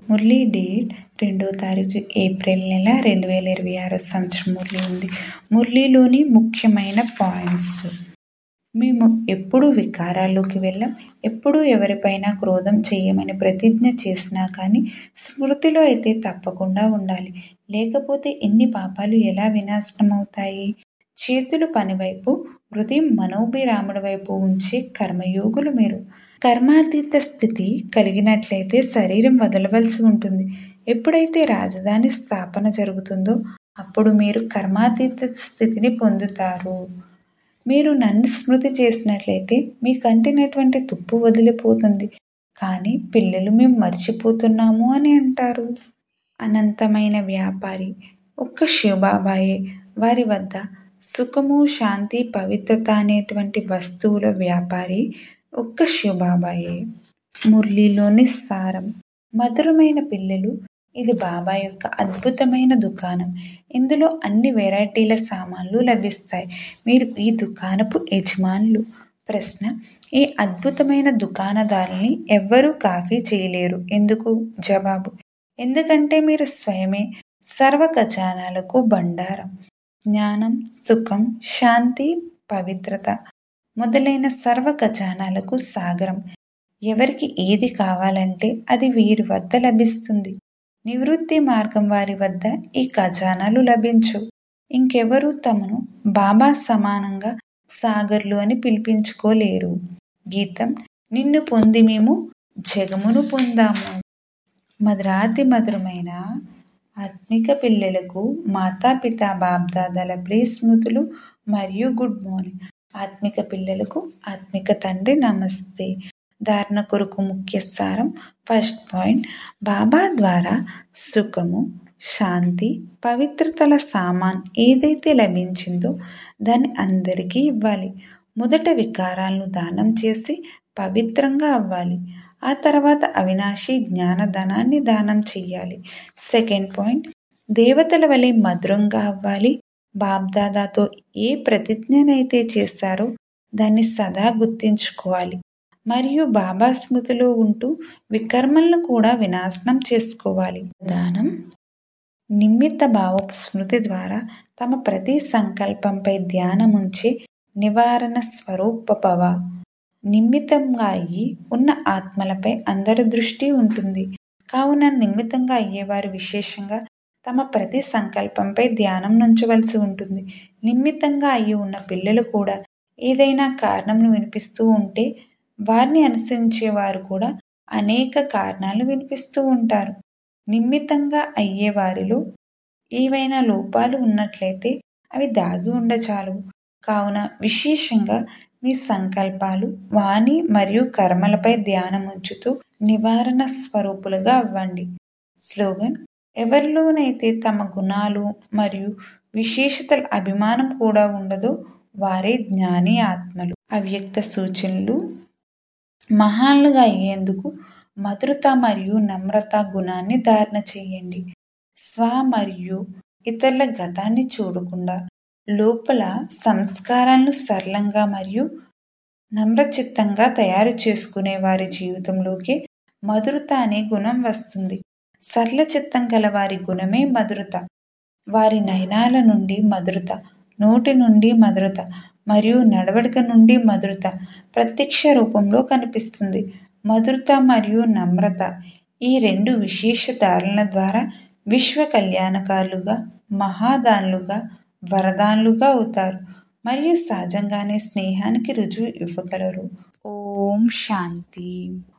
Murali date రెండో తారీఖు April నెల రెండు వేల ఇరవై ఆరో సంవత్సరం మురళి ఉంది మురళీలోని ముఖ్యమైన పాయింట్స్ మేము ఎప్పుడు వికారాల్లోకి వెళ్ళాం ఎప్పుడు ఎవరిపైన క్రోధం చేయమని ప్రతిజ్ఞ చేసినా కానీ స్మృతిలో అయితే తప్పకుండా ఉండాలి లేకపోతే ఎన్ని పాపాలు ఎలా వినాశనం అవుతాయి చేతులు పనివైపు హృదయం మనోభిరాముడి వైపు ఉంచే కర్మయోగులు మీరు కర్మాతీత స్థితి కలిగినట్లయితే శరీరం వదలవలసి ఉంటుంది ఎప్పుడైతే రాజధాని స్థాపన జరుగుతుందో అప్పుడు మీరు కర్మాతీత స్థితిని పొందుతారు మీరు నన్ను స్మృతి చేసినట్లయితే మీ కంటినటువంటి తుప్పు వదిలిపోతుంది కానీ పిల్లలు మేము మర్చిపోతున్నాము అని అంటారు అనంతమైన వ్యాపారి ఒక్క శివబాబాయే వారి వద్ద సుఖము శాంతి పవిత్రత అనేటువంటి వస్తువుల వ్యాపారి ఒక్క శివబాబాయే మురళీలోని సారం మధురమైన పిల్లలు ఇది బాబా యొక్క అద్భుతమైన దుకాణం ఇందులో అన్ని వెరైటీల సామాన్లు లభిస్తాయి మీరు ఈ దుకాణపు యజమానులు ప్రశ్న ఈ అద్భుతమైన దుకాణదారుని ఎవ్వరూ కాఫీ చేయలేరు ఎందుకు జవాబు ఎందుకంటే మీరు స్వయమే సర్వ ఖజానాలకు బండారం జ్ఞానం సుఖం శాంతి పవిత్రత మొదలైన సర్వ ఖజానాలకు సాగరం ఎవరికి ఏది కావాలంటే అది వీరి వద్ద లభిస్తుంది నివృత్తి మార్గం వారి వద్ద ఈ ఖజానాలు లభించు ఇంకెవరూ తమను బాబా సమానంగా సాగర్లు అని పిలిపించుకోలేరు గీతం నిన్ను పొంది మేము జగమును పొందాము మధురాతి మధురమైన ఆత్మిక పిల్లలకు మాతాపిత బాబ్దాదాల ప్రియ స్మృతులు మరియు గుడ్ మార్నింగ్ ఆత్మిక పిల్లలకు ఆత్మిక తండ్రి నమస్తే ధారణ కొరకు ముఖ్య సారం ఫస్ట్ పాయింట్ బాబా ద్వారా సుఖము శాంతి పవిత్రతల సామాన్ ఏదైతే లభించిందో దాన్ని అందరికీ ఇవ్వాలి మొదట వికారాలను దానం చేసి పవిత్రంగా అవ్వాలి ఆ తర్వాత అవినాశి జ్ఞానధనాన్ని దానం చెయ్యాలి సెకండ్ పాయింట్ దేవతల వలె మధురంగా అవ్వాలి బాబ్దాదాతో ఏ ప్రతిజ్ఞనైతే చేశారో దాన్ని సదా గుర్తించుకోవాలి మరియు బాబా స్మృతిలో ఉంటూ వికర్మలను కూడా వినాశనం చేసుకోవాలి దానం నిమిత్త భావపు స్మృతి ద్వారా తమ ప్రతి సంకల్పంపై ధ్యానం ఉంచి నివారణ స్వరూపభవ నిమిత్తంగా అయ్యి ఉన్న ఆత్మలపై అందరి దృష్టి ఉంటుంది కావున నిమిత్తంగా అయ్యేవారు విశేషంగా తమ ప్రతి సంకల్పంపై ధ్యానం నుంచవలసి ఉంటుంది నిమిత్తంగా అయ్యి ఉన్న పిల్లలు కూడా ఏదైనా కారణంను వినిపిస్తూ ఉంటే వారిని అనుసరించేవారు కూడా అనేక కారణాలు వినిపిస్తూ ఉంటారు నిమిత్తంగా అయ్యే వారిలో ఏవైనా లోపాలు ఉన్నట్లయితే అవి దాగి ఉండచాలవు కావున విశేషంగా మీ సంకల్పాలు వాణి మరియు కర్మలపై ధ్యానం ఉంచుతూ నివారణ స్వరూపులుగా అవ్వండి స్లోగన్ ఎవరిలోనైతే తమ గుణాలు మరియు విశేషతల అభిమానం కూడా ఉండదో వారే జ్ఞాని ఆత్మలు అవ్యక్త సూచనలు మహాన్లుగా అయ్యేందుకు మధురత మరియు నమ్రత గుణాన్ని ధారణ చేయండి స్వ మరియు ఇతరుల గతాన్ని చూడకుండా లోపల సంస్కారాలను సరళంగా మరియు నమ్రచిత్తంగా తయారు చేసుకునే వారి జీవితంలోకి మధురత అనే గుణం వస్తుంది సరళ చిత్తం గల వారి గుణమే మధురత వారి నయనాల నుండి మధురత నోటి నుండి మధురత మరియు నడవడిక నుండి మధురత ప్రత్యక్ష రూపంలో కనిపిస్తుంది మధురత మరియు నమ్రత ఈ రెండు విశేష ధారణల ద్వారా విశ్వ కళ్యాణకారులుగా మహాదాన్లుగా వరదాన్లుగా అవుతారు మరియు సహజంగానే స్నేహానికి రుజువు ఇవ్వగలరు ఓం శాంతి